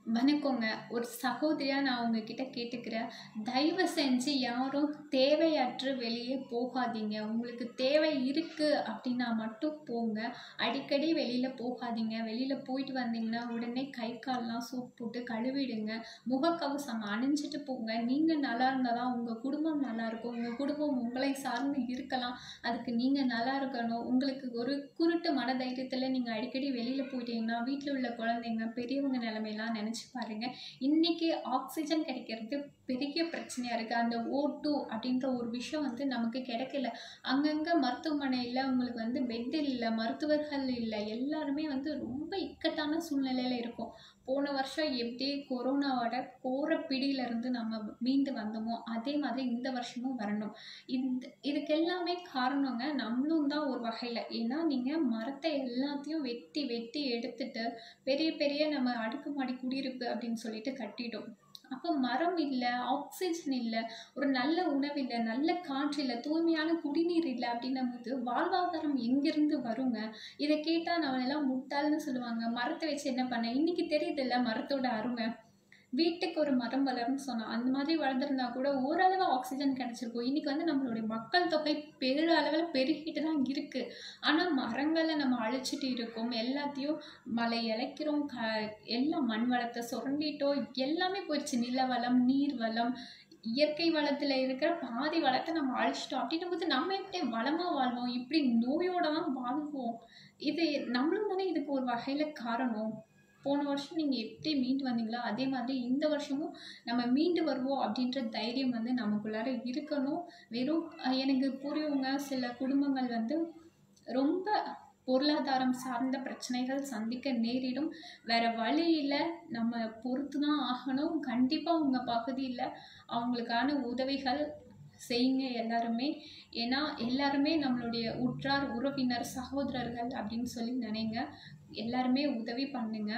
வணக்கங்க ஒரு சகோதரியாக நான் உங்ககிட்ட கேட்டுக்கிறேன் தயவு செஞ்சு யாரும் தேவையற்று வெளியே போகாதீங்க உங்களுக்கு தேவை இருக்குது அப்படின்னா மட்டும் போங்க அடிக்கடி வெளியில் போகாதீங்க வெளியில் போயிட்டு வந்தீங்கன்னா உடனே கை கால்லாம் சோப் போட்டு கழுவிடுங்க முகக்கவசம் அணிஞ்சிட்டு போங்க நீங்கள் நல்லா இருந்தால் தான் உங்கள் குடும்பம் நல்லா இருக்கும் உங்கள் குடும்பம் உங்களை சார்ந்து இருக்கலாம் அதுக்கு நீங்கள் நல்லா இருக்கணும் உங்களுக்கு ஒரு குருட்டு மனதைரியத்தில் நீங்கள் அடிக்கடி வெளியில் போயிட்டீங்கன்னா வீட்டில் உள்ள குழந்தைங்க பெரியவங்க நிலைமையெல்லாம் நினச்சி பாருங்க இன்னைக்கு ஆக்சிஜன் கிடைக்கிறது பெரிய பிரச்சனையாக இருக்குது அந்த ஓ டூ அப்படின்ற ஒரு விஷயம் வந்து நமக்கு கிடைக்கல அங்கங்கே மருத்துவமனையில் உங்களுக்கு வந்து பெட் இல்லை மருத்துவர்கள் இல்லை எல்லாருமே வந்து ரொம்ப இக்கட்டான சூழ்நிலையில் இருக்கும் போன வருஷம் எப்படி கொரோனாவோட கோர பிடியிலேருந்து நம்ம மீண்டு வந்தோமோ அதே மாதிரி இந்த வருஷமும் வரணும் இந்த இதுக்கு எல்லாமே காரணங்க நம்மளும் தான் ஒரு வகையில் ஏன்னா நீங்கள் மரத்தை எல்லாத்தையும் வெட்டி வெட்டி எடுத்துட்டு பெரிய பெரிய நம்ம அடுக்குமாடி குடியிருப்பு அப்படின்னு சொல்லிட்டு கட்டிட்டோம் அப்போ மரம் இல்லை ஆக்சிஜன் இல்லை ஒரு நல்ல உணவு இல்லை நல்ல காற்று இல்லை தூய்மையான குடிநீர் இல்லை அப்படின்னும் போது வாழ்வாதாரம் எங்கேருந்து வருங்க இதை கேட்டால் நம்மளெல்லாம் முட்டாள்னு சொல்லுவாங்க மரத்தை வச்சு என்ன பண்ண இன்னைக்கு தெரியுதுல்ல மரத்தோட அருமை வீட்டுக்கு ஒரு மரம் வளரும்னு சொன்னோம் அந்த மாதிரி வளர்ந்துருந்தா கூட ஓரளவு ஆக்சிஜன் கிடைச்சிருக்கும் இன்னைக்கு வந்து நம்மளுடைய மக்கள் தொகை பெரு அளவில் பெருகிட்டு தான் இருக்குது ஆனால் மரங்களை நம்ம அழிச்சிட்டு இருக்கோம் எல்லாத்தையும் மலை இழைக்கிறோம் க எல்லாம் மண் வளத்தை சுரண்டிட்டோம் எல்லாமே போயிடுச்சு நில வளம் நீர் வளம் இயற்கை வளத்தில் இருக்கிற பாதி வளத்தை நம்ம அழிச்சிட்டோம் அப்படின்னும் போது நம்ம எப்படி வளமாக வாழ்வோம் இப்படி நோயோட தான் வாழ்வோம் இது நம்மளும் தானே இதுக்கு ஒரு வகையில் காரணம் போன வருஷம் நீங்கள் எப்படி மீண்டு வந்தீங்களோ அதே மாதிரி இந்த வருஷமும் நம்ம மீண்டு வருவோம் அப்படின்ற தைரியம் வந்து நமக்குள்ளார இருக்கணும் வெறும் அஹ், எனக்கு புரியுங்க சில குடும்பங்கள் வந்து ரொம்ப பொருளாதாரம் சார்ந்த பிரச்சனைகள் சந்திக்க நேரிடும் வேற வழியில் நம்ம பொறுத்து தான் ஆகணும் கண்டிப்பாக உங்கள் பகுதியில் அவங்களுக்கான உதவிகள் செய்யுங்க எல்லாருமே ஏன்னா எல்லாருமே நம்மளுடைய உற்றார் உறவினர் சகோதரர்கள் அப்படின்னு சொல்லி நினைங்க எல்லாருமே உதவி பண்ணுங்க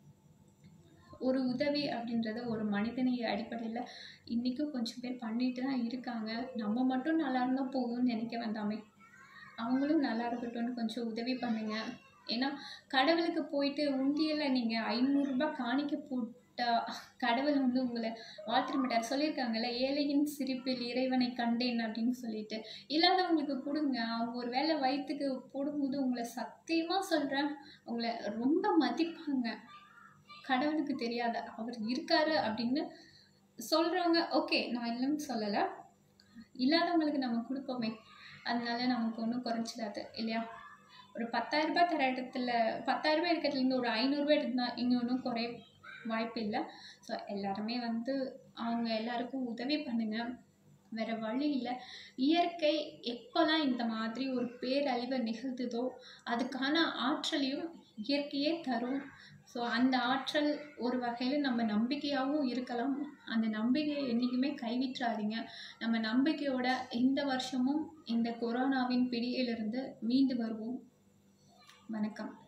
ஒரு உதவி அப்படின்றத ஒரு மனிதனைய அடிப்படையில் இன்றைக்கும் கொஞ்சம் பேர் பண்ணிட்டு தான் இருக்காங்க நம்ம மட்டும் நல்லா இருந்தால் போதும்னு நினைக்க வேண்டாமே அவங்களும் நல்லா இருக்கட்டும்னு கொஞ்சம் உதவி பண்ணுங்க ஏன்னா கடவுளுக்கு போயிட்டு உண்டியலில் நீங்கள் ஐநூறுரூபா காணிக்க போட்டா கடவுள் வந்து உங்களை வாழ்த்துற மாட்டார் சொல்லியிருக்காங்கல்ல ஏழையின் சிரிப்பில் இறைவனை கண்டேன் அப்படின்னு சொல்லிட்டு இல்லாதவங்களுக்கு கொடுங்க அவங்க ஒரு வேளை வயிற்றுக்கு போடும்போது உங்களை சத்தியமாக சொல்கிறேன் உங்களை ரொம்ப மதிப்பாங்க கடவுளுக்கு தெரியாத அவர் இருக்காரு அப்படின்னு சொல்கிறவங்க ஓகே நான் இல்லைன்னு சொல்லலை இல்லாதவங்களுக்கு நம்ம கொடுப்போமே அதனால நமக்கு ஒன்றும் குறைச்சிடாது இல்லையா ஒரு பத்தாயிரம் ரூபாய் தர இடத்துல பத்தாயிரம் ரூபாய் இருக்கிறதுலேருந்து ஒரு ஐநூறுரூவா எடுத்தா இங்கே ஒன்றும் குறைய வாய்ப்பு இல்லை ஸோ எல்லாருமே வந்து அவங்க எல்லாருக்கும் உதவி பண்ணுங்க வேற வழி இல்லை இயற்கை எப்போல்லாம் இந்த மாதிரி ஒரு பேரழிவை நிகழ்த்துதோ அதுக்கான ஆற்றலையும் இயற்கையே தரும் ஸோ அந்த ஆற்றல் ஒரு வகையில் நம்ம நம்பிக்கையாகவும் இருக்கலாம் அந்த நம்பிக்கையை என்றைக்குமே கைவிட்டுறாதீங்க நம்ம நம்பிக்கையோட இந்த வருஷமும் இந்த கொரோனாவின் பிடியிலிருந்து மீண்டு வருவோம் வணக்கம்